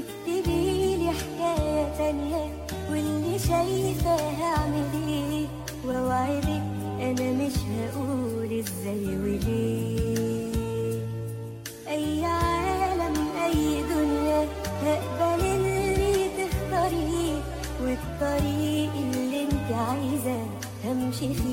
تكتبي لي حكاية تانية واللي شايفة هعمل ايه واوعدك انا مش هقول ازاي وليه اي عالم اي دنيا هقبل اللي تختاريه والطريق اللي انت عايزة همشي فيه